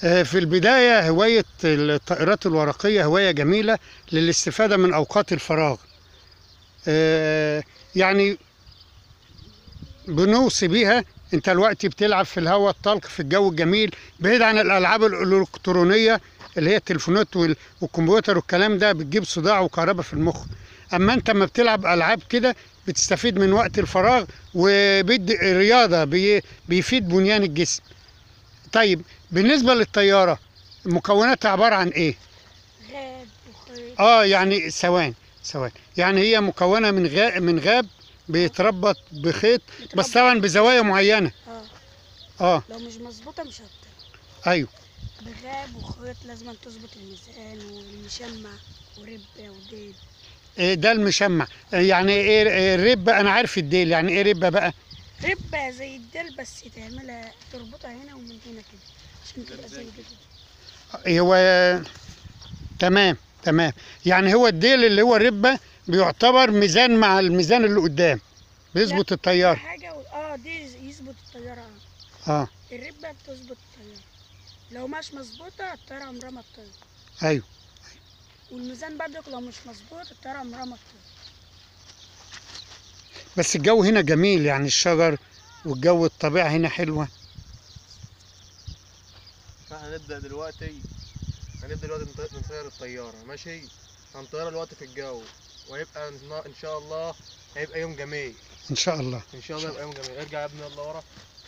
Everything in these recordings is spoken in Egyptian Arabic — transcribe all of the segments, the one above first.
آه، في البداية هواية الطائرات الورقية هواية جميلة للاستفادة من أوقات الفراغ آه، يعني بنوصي بيها انت الوقت بتلعب في الهواء الطلق في الجو الجميل بعيد عن الألعاب الإلكترونية اللي هي التليفونات وال- والكمبيوتر والكلام ده بتجيب صداع وكهرباء في المخ أما انت لما بتلعب ألعاب كده بتستفيد من وقت الفراغ وبيدي رياضة بي- بيفيد بنيان الجسم طيب بالنسبة للطيارة مكوناتها عبارة عن ايه؟ غاب وخيط اه يعني ثواني ثواني يعني هي مكونة من غاب من غاب بيتربط بخيط بس طبعا بزوايا معينة اه اه لو مش مظبوطه مش هتطير ايوه بغاب وخيط لازم تظبط الميزان والمشمع وربة وديل إيه ده المشمع آه، يعني ايه إيه الربة انا عارف الديل يعني ايه ربة بقى ربة زي الديل بس تعملها تربطها هنا ومن هنا كده عشان تبقى زي كده هو تمام تمام يعني هو الديل اللي هو الربة بيعتبر ميزان مع الميزان اللي قدام بيظبط الطيارة حاجة و... اه دي يظبط الطيارة اه اه الربة بتظبط الطيارة لو مش مظبوطة الطيارة عمرها ما تطير ايوه والميزان برضك لو مش مظبوط الطيارة عمرها ما تطير بس الجو هنا جميل يعني الشجر والجو الطبيعة هنا حلوة هنبدأ دلوقتي هنبدأ دلوقتي نط- نطير الطيارة ماشي هنطيرها دلوقتي في الجو وهيبقى إن- إن شاء الله هيبقى يوم جميل ان شاء الله إن شاء الله يبقى يوم جميل ارجع يا ابني يلا ورا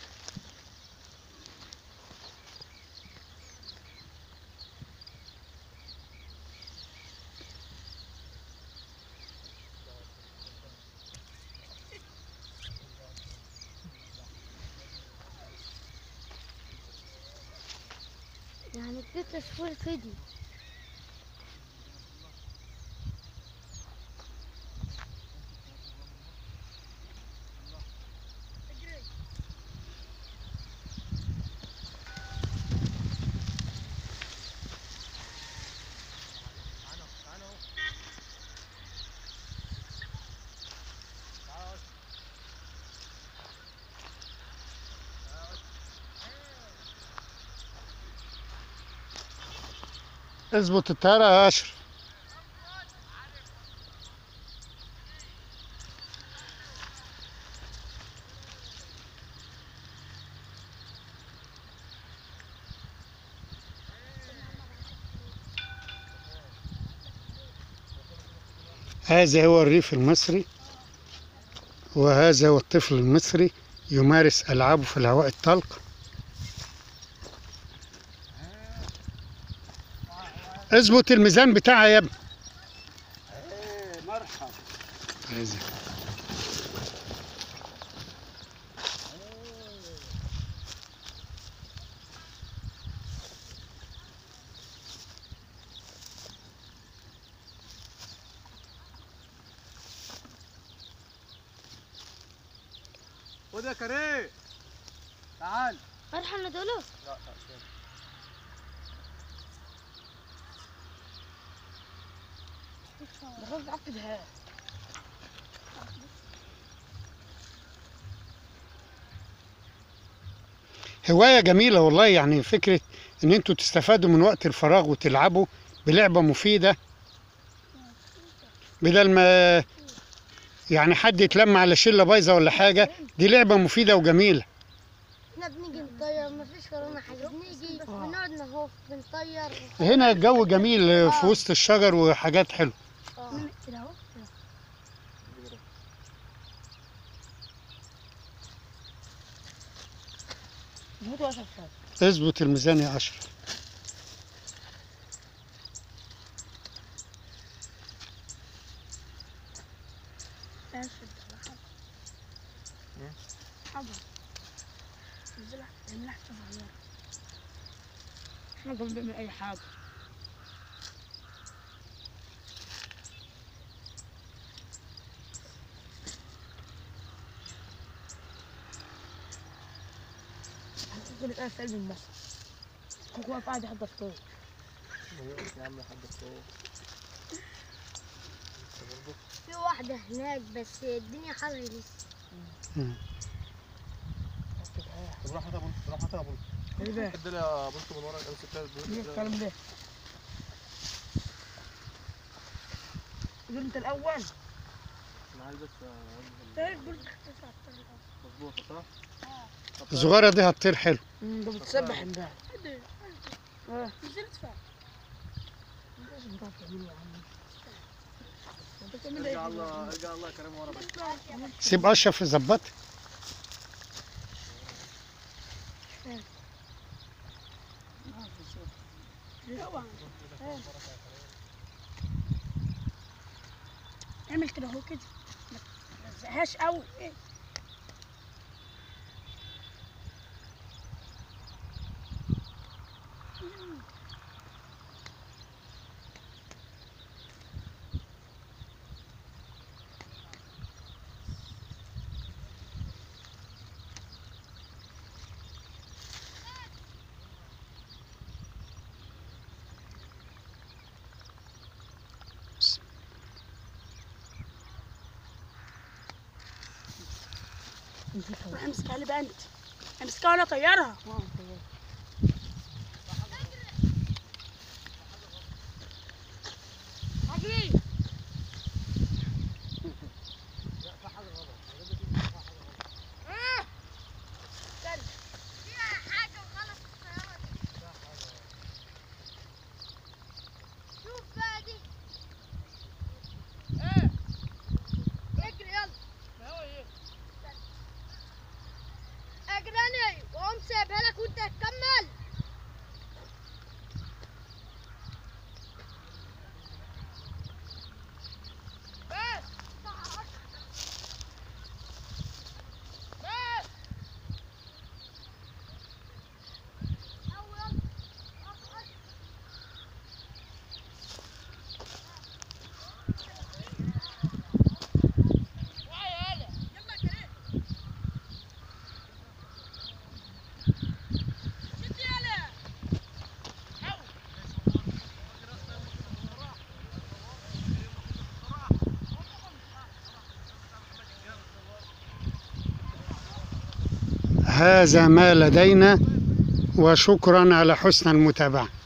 يعني في تصوير فيديو اظبط الطيارة يا اشرف هذا هو الريف المصري وهذا هو الطفل المصري يمارس ألعابه في الهواء الطلق اظبط الميزان بتاعها يا ابني مرحبا هذا. خد يا كريم تعال فرحة ندوله لا لا استنى. بخاف اعقدها هواية جميلة والله يعني فكرة إن أنتوا تستفادوا من وقت الفراغ وتلعبوا بلعبة مفيدة بدل ما يعني حد يتلم على شلة بايظة ولا حاجة دي لعبة مفيدة وجميلة احنا بنيجي نطير مفيش ورانا حاجة بنيجي بنقعد نهوف بنطير هنا الجو جميل في وسط الشجر وحاجات حلوة اه كده اهو مظبوط ولا شفاف اظبط الميزان يا أشرف حاضر انزلها اعملها حته صغيره احنا قبل بنعمل اي حاجه هتفضل الآن في قلب المصر كوكو واقف قاعد يحضر فطور يا عم لحد الصوت في واحدة هناك بس الدنيا حر لسه طب روح هات ابو روح هات ابو ايه ده؟ ادينا بص من ورا امسك كده ايه الكلام ده؟ قول انت الاول انا عايز بس طيب قول مظبوطه صح؟ الصغيرة دي هتطير حلو ده بتسبح امبارح اه نزلت فيها لازم تعرف تعمله يا عم انت بتعمل ارجع ايه؟ الله ارجع الله كريم ورا بس سيب اشرف يظبط طبعا اعمل كده اهو كده ما تلزقهاش قوي إيه؟ روح امسكها لي بقى انت امسكها ولا طيرها شوف بقى دي اجري يلا اجراني واقوم سايبها لك وانت تكمل بس بس أول أول هذا ما لدينا وشكرا على حسن المتابعة